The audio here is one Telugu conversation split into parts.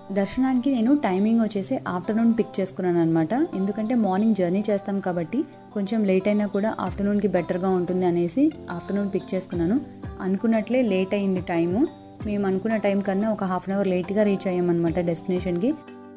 దర్శనానికి నేను టైమింగ్ వచ్చేసి ఆఫ్టర్నూన్ పిక్ చేసుకున్నాను అనమాట ఎందుకంటే మార్నింగ్ జర్నీ చేస్తాం కాబట్టి కొంచెం లేట్ అయినా కూడా ఆఫ్టర్నూన్కి బెటర్గా ఉంటుంది అనేసి ఆఫ్టర్నూన్ పిక్ చేసుకున్నాను అనుకున్నట్లే లేట్ అయింది టైము మేము అనుకున్న టైం కన్నా ఒక హాఫ్ అన్ అవర్ లేట్గా రీచ్ అయ్యామన్నమాట డెస్టినేషన్కి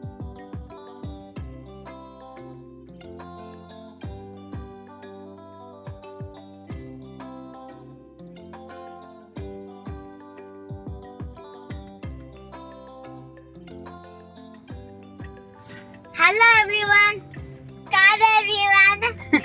Hello everyone. Hi everyone.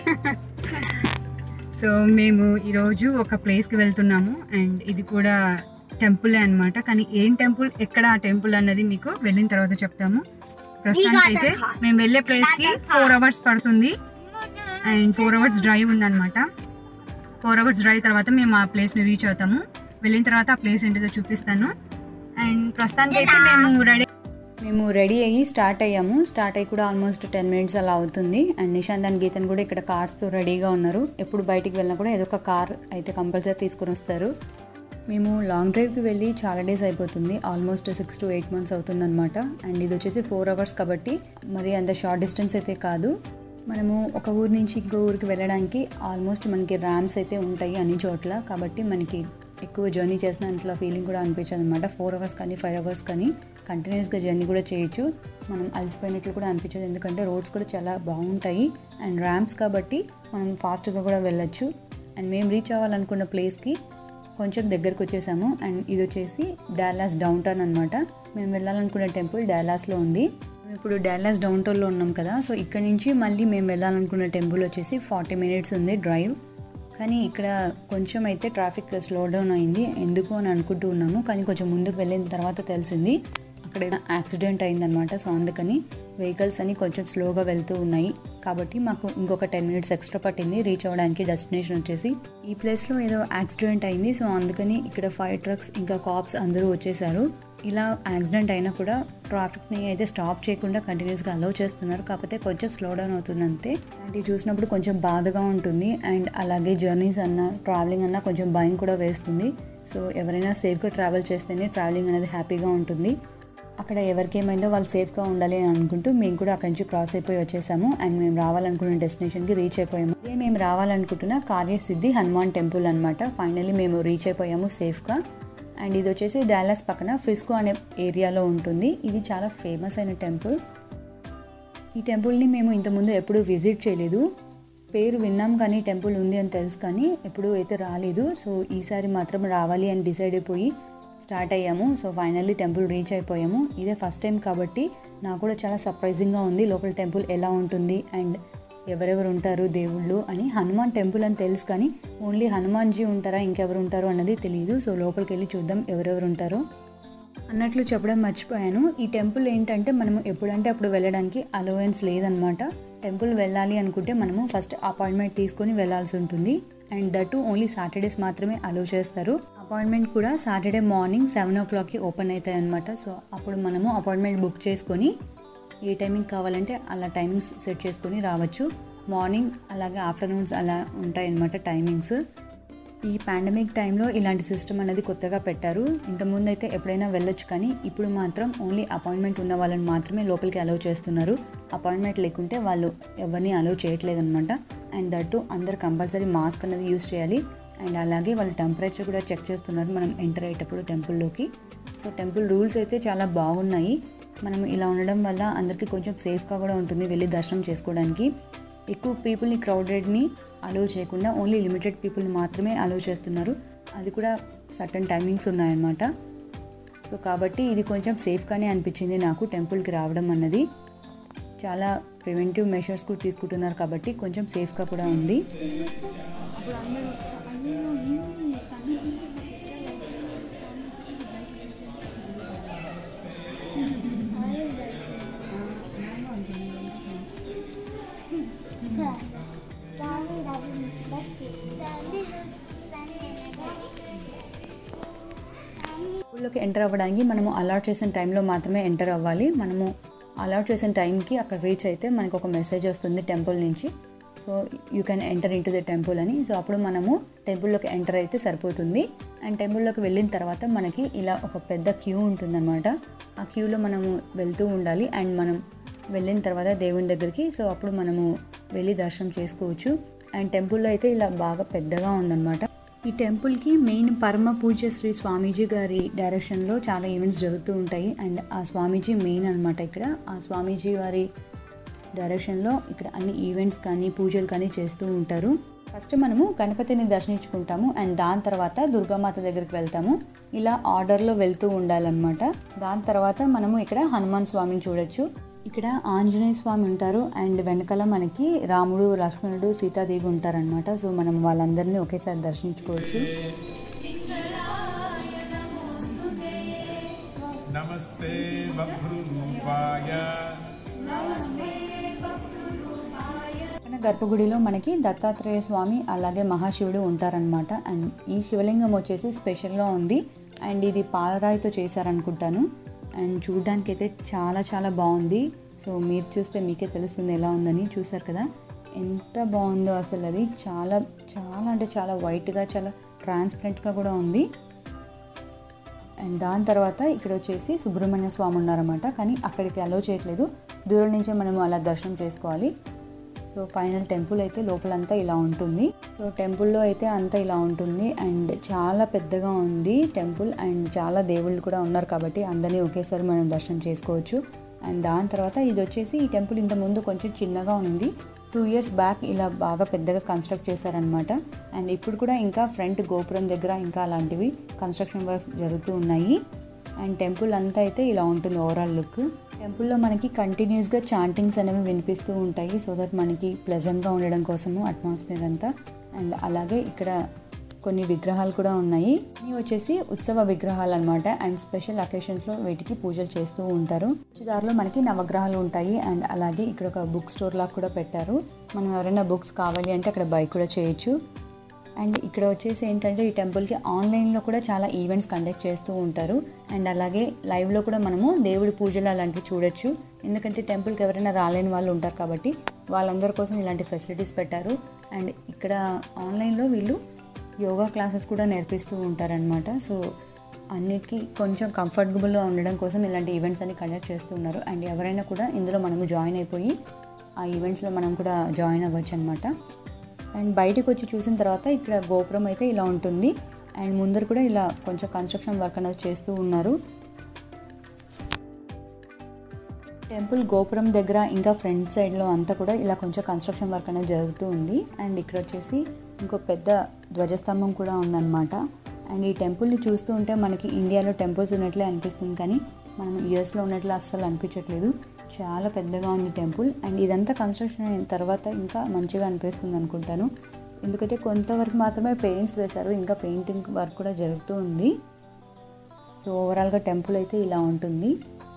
So మేము ఈరోజు ఒక ప్లేస్కి వెళ్తున్నాము అండ్ ఇది కూడా టెంపులే అన్నమాట కానీ ఏం టెంపుల్ ఎక్కడ ఆ టెంపుల్ అన్నది మీకు వెళ్ళిన తర్వాత చెప్తాము ప్రస్తుతానికి అయితే మేము వెళ్ళే ప్లేస్కి ఫోర్ అవర్స్ పడుతుంది అండ్ ఫోర్ అవర్స్ డ్రైవ్ ఉందన్నమాట ఫోర్ అవర్స్ డ్రైవ్ తర్వాత మేము ఆ ప్లేస్ని రీచ్ అవుతాము వెళ్ళిన తర్వాత ఆ ప్లేస్ ఏంటిదో చూపిస్తాను అండ్ ప్రస్తుతానికి అయితే మేము రెడీ మేము రెడీ అయ్యి స్టార్ట్ అయ్యాము స్టార్ట్ అయ్యి కూడా ఆల్మోస్ట్ టెన్ మినిట్స్ అలా అవుతుంది అండ్ నిశాంత్ అండ్ గీతన్ కూడా ఇక్కడ కార్స్తో రెడీగా ఉన్నారు ఎప్పుడు బయటికి వెళ్ళినా కూడా ఏదో ఒక కార్ అయితే కంపల్సరీ తీసుకొని వస్తారు మేము లాంగ్ డ్రైవ్కి వెళ్ళి చాలా డేస్ అయిపోతుంది almost six to eight months అవుతుందన్నమాట అండ్ ఇది వచ్చేసి ఫోర్ అవర్స్ కాబట్టి మరి అంత షార్ట్ డిస్టెన్స్ అయితే కాదు మనము ఒక ఊరి నుంచి ఇంకో ఊరికి వెళ్ళడానికి ఆల్మోస్ట్ మనకి ర్యామ్స్ అయితే ఉంటాయి అన్ని చోట్ల కాబట్టి మనకి ఎక్కువ జర్నీ చేసిన అంతలా ఫీలింగ్ కూడా అనిపించదు అనమాట ఫోర్ అవర్స్ కానీ ఫైవ్ అవర్స్ కానీ కంటిన్యూస్గా జర్నీ కూడా చేయొచ్చు మనం అలసిపోయినట్లు కూడా అనిపించదు ఎందుకంటే రోడ్స్ కూడా చాలా బాగుంటాయి అండ్ ర్యాంప్స్ కాబట్టి మనం ఫాస్ట్గా కూడా వెళ్ళొచ్చు అండ్ మేము రీచ్ అవ్వాలనుకున్న ప్లేస్కి కొంచెం దగ్గరకు వచ్చేసాము అండ్ ఇది వచ్చేసి డాలాస్ డౌన్ టౌన్ అనమాట మేము వెళ్ళాలనుకునే టెంపుల్ డాలాస్లో ఉంది మేము ఇప్పుడు డాలాస్ డౌన్ టౌన్లో ఉన్నాం కదా సో ఇక్కడ నుంచి మళ్ళీ మేము వెళ్ళాలనుకున్న టెంపుల్ వచ్చేసి ఫార్టీ మినిట్స్ ఉంది డ్రైవ్ కానీ ఇక్కడ కొంచెం అయితే ట్రాఫిక్ స్లో డౌన్ అయింది ఎందుకు అని అనుకుంటూ ఉన్నాము కానీ కొంచెం ముందుకు వెళ్ళిన తర్వాత తెలిసింది అక్కడ ఏదో యాక్సిడెంట్ అయిందనమాట సో అందుకని వెహికల్స్ అని కొంచెం స్లోగా వెళ్తూ ఉన్నాయి కాబట్టి మాకు ఇంకొక టెన్ మినిట్స్ ఎక్స్ట్రా పట్టింది రీచ్ అవ్వడానికి డెస్టినేషన్ వచ్చేసి ఈ ప్లేస్లో ఏదో యాక్సిడెంట్ అయింది సో అందుకని ఇక్కడ ఫైర్ ట్రక్స్ ఇంకా కాప్స్ అందరూ వచ్చేసారు ఇలా యాక్సిడెంట్ అయినా కూడా ట్రాఫిక్ని అయితే స్టాప్ చేయకుండా కంటిన్యూస్గా అలౌ చేస్తున్నారు కాకపోతే కొంచెం స్లో డౌన్ అవుతుంది అంతే అలాంటివి చూసినప్పుడు కొంచెం బాధగా ఉంటుంది అండ్ అలాగే జర్నీస్ అన్నా ట్రావెలింగ్ అన్నా కొంచెం భయం కూడా వేస్తుంది సో ఎవరైనా సేఫ్గా ట్రావెల్ చేస్తేనే ట్రావెలింగ్ అనేది హ్యాపీగా ఉంటుంది అక్కడ ఎవరికి ఏమైందో వాళ్ళు సేఫ్గా ఉండాలి అని అనుకుంటూ మేము కూడా అక్కడి నుంచి క్రాస్ అయిపోయి వచ్చేసాము అండ్ మేము రావాలనుకున్న డెస్టినేషన్కి రీచ్ అయిపోయాము ఇదే మేము రావాలనుకుంటున్న కార్యసిద్ధి హనుమాన్ టెంపుల్ అనమాట ఫైనల్లీ మేము రీచ్ అయిపోయాము సేఫ్గా అండ్ ఇది వచ్చేసి డాలస్ పక్కన ఫ్రిస్కో అనే ఏరియాలో ఉంటుంది ఇది చాలా ఫేమస్ అయిన టెంపుల్ ఈ టెంపుల్ని మేము ఇంతకుముందు ఎప్పుడూ విజిట్ చేయలేదు పేరు విన్నాం కానీ టెంపుల్ ఉంది అని తెలుసు కానీ ఎప్పుడూ అయితే రాలేదు సో ఈసారి మాత్రం రావాలి అని డిసైడ్ అయిపోయి స్టార్ట్ అయ్యాము సో ఫైనల్లీ టెంపుల్ రీచ్ అయిపోయాము ఇదే ఫస్ట్ టైం కాబట్టి నాకు కూడా చాలా సర్ప్రైజింగ్గా ఉంది లోపల టెంపుల్ ఎలా ఉంటుంది అండ్ ఎవరెవరు ఉంటారు దేవుళ్ళు అని హనుమాన్ టెంపుల్ అని తెలుసు కానీ ఓన్లీ హనుమాన్జీ ఉంటారా ఇంకెవరు ఉంటారు అన్నది తెలియదు సో లోపలికి వెళ్ళి చూద్దాం ఎవరెవరు ఉంటారో అన్నట్లు చెప్పడం మర్చిపోయాను ఈ టెంపుల్ ఏంటంటే మనము ఎప్పుడంటే అప్పుడు వెళ్ళడానికి అలవెన్స్ లేదనమాట టెంపుల్ వెళ్ళాలి అనుకుంటే మనము ఫస్ట్ అపాయింట్మెంట్ తీసుకొని వెళ్ళాల్సి ఉంటుంది అండ్ దట్ ఓన్లీ సాటర్డేస్ మాత్రమే అలౌ చేస్తారు అపాయింట్మెంట్ కూడా సాటర్డే మార్నింగ్ సెవెన్ ఓ క్లాక్కి ఓపెన్ అవుతాయి అనమాట సో అప్పుడు మనము అపాయింట్మెంట్ బుక్ చేసుకొని ఏ టైమింగ్ కావాలంటే అలా టైమింగ్స్ సెట్ చేసుకొని రావచ్చు మార్నింగ్ అలాగే ఆఫ్టర్నూన్స్ అలా ఉంటాయి అన్నమాట టైమింగ్స్ ఈ పాండమిక్ టైంలో ఇలాంటి సిస్టమ్ అనేది కొత్తగా పెట్టారు ఇంతకుముందు అయితే ఎప్పుడైనా వెళ్ళొచ్చు కానీ ఇప్పుడు మాత్రం ఓన్లీ అపాయింట్మెంట్ ఉన్న వాళ్ళని మాత్రమే లోపలికి అలౌ చేస్తున్నారు అపాయింట్మెంట్ లేకుంటే వాళ్ళు ఎవరిని అలౌ చేయట్లేదు అనమాట అండ్ దట్టు అందరు కంపల్సరీ మాస్క్ అనేది యూస్ చేయాలి అండ్ అలాగే వాళ్ళ టెంపరేచర్ కూడా చెక్ చేస్తున్నారు మనం ఎంటర్ అయ్యేటప్పుడు టెంపుల్లోకి సో టెంపుల్ రూల్స్ అయితే చాలా బాగున్నాయి మనం ఇలా ఉండడం వల్ల అందరికీ కొంచెం సేఫ్గా కూడా ఉంటుంది వెళ్ళి దర్శనం చేసుకోవడానికి ఎక్కువ పీపుల్ని క్రౌడెడ్ని అలౌ చేయకుండా ఓన్లీ లిమిటెడ్ పీపుల్ని మాత్రమే అలౌ చేస్తున్నారు అది కూడా సర్టన్ టైమింగ్స్ ఉన్నాయన్నమాట సో కాబట్టి ఇది కొంచెం సేఫ్గానే అనిపించింది నాకు టెంపుల్కి రావడం అన్నది చాలా ప్రివెంటివ్ మెషర్స్ కూడా తీసుకుంటున్నారు కాబట్టి కొంచెం సేఫ్గా కూడా ఉంది స్కూల్లోకి ఎంటర్ అవ్వడానికి మనము అలాట్ చేసిన టైంలో మాత్రమే ఎంటర్ అవ్వాలి మనము అలాట్ చేసిన టైంకి అక్కడ రీచ్ అయితే మనకు ఒక మెసేజ్ వస్తుంది టెంపుల్ నుంచి so you can enter in to the temple అని సో అప్పుడు మనము టెంపుల్లోకి ఎంటర్ అయితే సరిపోతుంది అండ్ టెంపుల్లోకి వెళ్ళిన తర్వాత మనకి ఇలా ఒక పెద్ద క్యూ ఉంటుందన్నమాట ఆ క్యూలో మనము వెళ్తూ ఉండాలి అండ్ మనం వెళ్ళిన తర్వాత దేవుని దగ్గరికి సో అప్పుడు మనము వెళ్ళి దర్శనం చేసుకోవచ్చు అండ్ టెంపుల్లో అయితే ఇలా బాగా పెద్దగా ఉందన్నమాట ఈ టెంపుల్కి మెయిన్ పరమ పూజ శ్రీ స్వామీజీ గారి డైరెక్షన్లో చాలా ఈవెంట్స్ జరుగుతూ ఉంటాయి అండ్ ఆ స్వామీజీ మెయిన్ అనమాట ఇక్కడ ఆ స్వామీజీ వారి డైరెక్షన్లో ఇక్కడ అన్ని ఈవెంట్స్ కానీ పూజలు కానీ చేస్తూ ఉంటారు ఫస్ట్ మనము గణపతిని దర్శించుకుంటాము అండ్ దాని తర్వాత దుర్గామాత దగ్గరికి వెళ్తాము ఇలా ఆర్డర్లో వెళ్తూ ఉండాలన్నమాట దాని తర్వాత మనము ఇక్కడ హనుమాన్ స్వామిని చూడొచ్చు ఇక్కడ ఆంజనేయ స్వామి ఉంటారు అండ్ వెనకాల మనకి రాముడు లక్ష్మణుడు సీతాదేవి ఉంటారనమాట సో మనం వాళ్ళందరినీ ఒకేసారి దర్శించుకోవచ్చు नमस्ते बभ्रुरूपाय పక్కన గర్భగుడిలో మనకి దత్తాత్రేయ స్వామి అలాగే మహాశివుడు ఉంటారనమాట అండ్ ఈ శివలింగం వచ్చేసి స్పెషల్గా ఉంది అండ్ ఇది పాలరాయితో చేశారనుకుంటాను అండ్ చూడడానికి అయితే చాలా చాలా బాగుంది సో మీరు చూస్తే మీకే తెలుస్తుంది ఎలా ఉందని చూసారు కదా ఎంత బాగుందో అసలు అది చాలా చాలా అంటే చాలా వైట్గా చాలా ట్రాన్స్పరెంట్గా కూడా ఉంది అండ్ దాని తర్వాత ఇక్కడ వచ్చేసి సుబ్రహ్మణ్య స్వామి ఉన్నారన్నమాట కానీ అక్కడికి అలో చేయట్లేదు దూరం నుంచే మనం అలా దర్శనం చేసుకోవాలి సో ఫైనల్ టెంపుల్ అయితే లోపలంతా ఇలా ఉంటుంది సో టెంపుల్లో అయితే అంతా ఇలా ఉంటుంది అండ్ చాలా పెద్దగా ఉంది టెంపుల్ అండ్ చాలా దేవుళ్ళు కూడా ఉన్నారు కాబట్టి అందరినీ ఒకేసారి మనం దర్శనం చేసుకోవచ్చు అండ్ దాని తర్వాత ఇది వచ్చేసి ఈ టెంపుల్ ఇంత ముందు కొంచెం చిన్నగా ఉంది టూ ఇయర్స్ బ్యాక్ ఇలా బాగా పెద్దగా కన్స్ట్రక్ట్ చేశారనమాట అండ్ ఇప్పుడు కూడా ఇంకా ఫ్రంట్ గోపురం దగ్గర ఇంకా అలాంటివి కన్స్ట్రక్షన్ వర్క్స్ జరుగుతూ ఉన్నాయి అండ్ టెంపుల్ అంతా అయితే ఇలా ఉంటుంది ఓవరాల్ లుక్ టెంపుల్లో మనకి కంటిన్యూస్గా చాంటింగ్స్ అనేవి వినిపిస్తూ ఉంటాయి సో దట్ మనకి ప్లెజెంట్గా ఉండడం కోసము అట్మాస్ఫియర్ అంతా అండ్ అలాగే ఇక్కడ కొన్ని విగ్రహాలు కూడా ఉన్నాయి ఇవి వచ్చేసి ఉత్సవ విగ్రహాలు అనమాట అండ్ స్పెషల్ అకేషన్స్లో వీటికి పూజలు చేస్తూ ఉంటారు దారిలో మనకి నవగ్రహాలు ఉంటాయి అండ్ అలాగే ఇక్కడ ఒక బుక్ స్టోర్ లాగా కూడా పెట్టారు మనం ఎవరైనా బుక్స్ కావాలి అంటే అక్కడ బై కూడా చేయొచ్చు అండ్ ఇక్కడ వచ్చేసి ఏంటంటే ఈ టెంపుల్కి ఆన్లైన్లో కూడా చాలా ఈవెంట్స్ కండక్ట్ చేస్తూ ఉంటారు అండ్ అలాగే లైవ్లో కూడా మనము దేవుడి పూజలు అలాంటివి చూడొచ్చు ఎందుకంటే టెంపుల్కి ఎవరైనా రాలేని వాళ్ళు ఉంటారు కాబట్టి వాళ్ళందరి కోసం ఇలాంటి ఫెసిలిటీస్ పెట్టారు అండ్ ఇక్కడ ఆన్లైన్లో వీళ్ళు యోగా క్లాసెస్ కూడా నేర్పిస్తూ ఉంటారనమాట సో అన్నిటికీ కొంచెం కంఫర్టబుల్గా ఉండడం కోసం ఇలాంటి ఈవెంట్స్ అన్ని కండక్ట్ చేస్తున్నారు అండ్ ఎవరైనా కూడా ఇందులో మనము జాయిన్ అయిపోయి ఆ ఈవెంట్స్లో మనం కూడా జాయిన్ అవ్వచ్చు అనమాట అండ్ బయటకు వచ్చి చూసిన తర్వాత ఇక్కడ గోపురం అయితే ఇలా ఉంటుంది అండ్ ముందర కూడా ఇలా కొంచెం కన్స్ట్రక్షన్ వర్క్ అనేది చేస్తూ ఉన్నారు టెంపుల్ గోపురం దగ్గర ఇంకా ఫ్రంట్ సైడ్లో అంతా కూడా ఇలా కొంచెం కన్స్ట్రక్షన్ వర్క్ అనేది జరుగుతూ ఉంది అండ్ ఇక్కడ వచ్చేసి ఇంకో పెద్ద ధ్వజస్తంభం కూడా ఉందన్నమాట అండ్ ఈ టెంపుల్ని చూస్తూ ఉంటే మనకి ఇండియాలో టెంపుల్స్ ఉన్నట్లే అనిపిస్తుంది కానీ మనం యూఎస్లో ఉన్నట్లు అస్సలు అనిపించట్లేదు చాలా పెద్దగా ఉంది టెంపుల్ అండ్ ఇదంతా కన్స్ట్రక్షన్ అయిన తర్వాత ఇంకా మంచిగా అనిపిస్తుంది అనుకుంటాను ఎందుకంటే కొంతవరకు మాత్రమే పెయింట్స్ వేశారు ఇంకా పెయింటింగ్ వర్క్ కూడా జరుగుతూ ఉంది సో ఓవరాల్గా టెంపుల్ అయితే ఇలా ఉంటుంది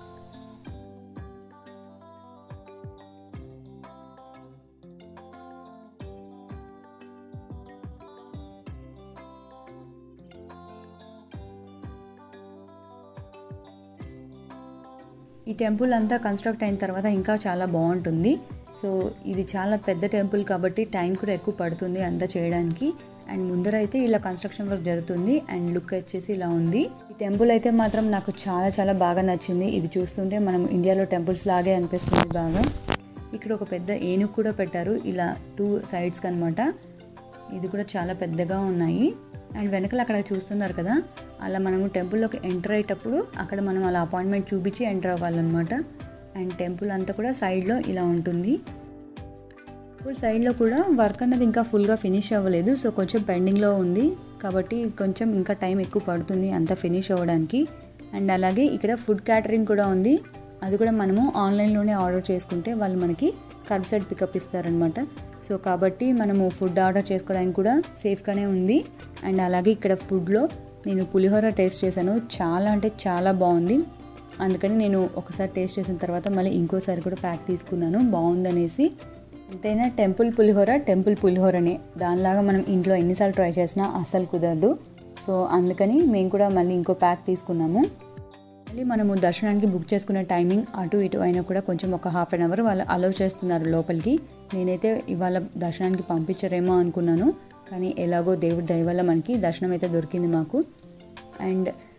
ఈ టెంపుల్ అంతా కన్స్ట్రక్ట్ అయిన తర్వాత ఇంకా చాలా బాగుంటుంది సో ఇది చాలా పెద్ద టెంపుల్ కాబట్టి టైం కూడా ఎక్కువ పడుతుంది అంతా చేయడానికి అండ్ ముందర అయితే ఇలా కన్స్ట్రక్షన్ వర్క్ జరుగుతుంది అండ్ లుక్ వచ్చేసి ఇలా ఉంది ఈ టెంపుల్ అయితే మాత్రం నాకు చాలా చాలా బాగా నచ్చింది ఇది చూస్తుంటే మనం ఇండియాలో టెంపుల్స్ లాగే అనిపిస్తుంది బాగా ఇక్కడ ఒక పెద్ద ఏనుగు కూడా పెట్టారు ఇలా టూ సైడ్స్కి అనమాట ఇది కూడా చాలా పెద్దగా ఉన్నాయి అండ్ వెనకాల అక్కడ చూస్తున్నారు కదా అలా మనము టెంపుల్లోకి ఎంటర్ అయ్యేటప్పుడు అక్కడ మనం అలా అపాయింట్మెంట్ చూపించి ఎంటర్ అవ్వాలన్నమాట అండ్ టెంపుల్ అంతా కూడా సైడ్లో ఇలా ఉంటుంది టెంపుల్ సైడ్లో కూడా వర్క్ అన్నది ఇంకా ఫుల్గా ఫినిష్ అవ్వలేదు సో కొంచెం పెండింగ్లో ఉంది కాబట్టి కొంచెం ఇంకా టైం ఎక్కువ పడుతుంది అంతా ఫినిష్ అవ్వడానికి అండ్ అలాగే ఇక్కడ ఫుడ్ క్యాటరింగ్ కూడా ఉంది అది కూడా మనము ఆన్లైన్లోనే ఆర్డర్ చేసుకుంటే వాళ్ళు మనకి కర్బ్ సైడ్ పికప్ ఇస్తారనమాట సో కాబట్టి మనము ఫుడ్ ఆర్డర్ చేసుకోవడానికి కూడా సేఫ్గానే ఉంది అండ్ అలాగే ఇక్కడ ఫుడ్లో నేను పులిహోర టేస్ట్ చేశాను చాలా అంటే చాలా బాగుంది అందుకని నేను ఒకసారి టేస్ట్ చేసిన తర్వాత మళ్ళీ ఇంకోసారి కూడా ప్యాక్ తీసుకున్నాను బాగుందనేసి ఎంతైనా టెంపుల్ పులిహోర టెంపుల్ పులిహోరనే దానిలాగా మనం ఇంట్లో ఎన్నిసార్లు ట్రై చేసినా అస్సలు కుదరదు సో అందుకని మేము కూడా మళ్ళీ ఇంకో ప్యాక్ తీసుకున్నాము మళ్ళీ మనము దర్శనానికి బుక్ చేసుకున్న టైమింగ్ అటు ఇటు అయినా కూడా కొంచెం ఒక హాఫ్ అన్ అవర్ వాళ్ళు అలౌ చేస్తున్నారు లోపలికి నేనైతే ఇవాళ దర్శనానికి పంపించరేమో అనుకున్నాను కానీ ఎలాగో దేవుడి దయ వల్ల మనకి దర్శనం అయితే దొరికింది మాకు అండ్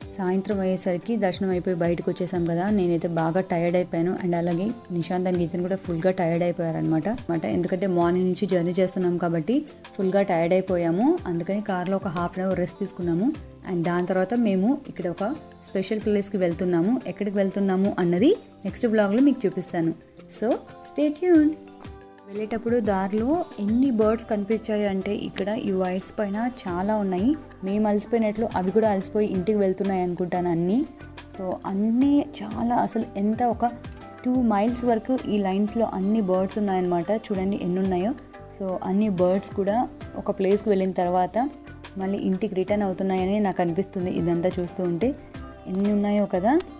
సాయంత్రం అయ్యేసరికి దర్శనం అయిపోయి బయటకు వచ్చేసాం కదా నేనైతే బాగా టైర్డ్ అయిపోయాను అండ్ అలాగే నిశాంత్ అండ్ గీతన్ కూడా ఫుల్గా టైర్డ్ అయిపోయారనమాట అనమాట ఎందుకంటే మార్నింగ్ నుంచి జర్నీ చేస్తున్నాం కాబట్టి ఫుల్గా టైర్డ్ అయిపోయాము అందుకని కార్లో ఒక హాఫ్ అన్ అవర్ రెస్ట్ తీసుకున్నాము అండ్ దాని తర్వాత మేము ఇక్కడ ఒక స్పెషల్ ప్లేస్కి వెళ్తున్నాము ఎక్కడికి వెళ్తున్నాము అన్నది నెక్స్ట్ బ్లాగ్లో మీకు చూపిస్తాను సో స్టే ట్యూన్ వెళ్ళేటప్పుడు దారిలో ఎన్ని బర్డ్స్ కనిపించాయి అంటే ఇక్కడ ఈ వైట్స్ పైన చాలా ఉన్నాయి మేము అలసిపోయినట్లు అవి కూడా అలసిపోయి ఇంటికి వెళ్తున్నాయి అనుకుంటాను అన్నీ సో అన్నీ చాలా అసలు ఎంత ఒక టూ మైల్స్ వరకు ఈ లైన్స్లో అన్ని బర్డ్స్ ఉన్నాయన్నమాట చూడండి ఎన్ని ఉన్నాయో సో అన్ని బర్డ్స్ కూడా ఒక ప్లేస్కి వెళ్ళిన తర్వాత మళ్ళీ ఇంటికి రిటర్న్ అవుతున్నాయని నాకు అనిపిస్తుంది ఇదంతా చూస్తూ ఉంటే ఎన్ని ఉన్నాయో కదా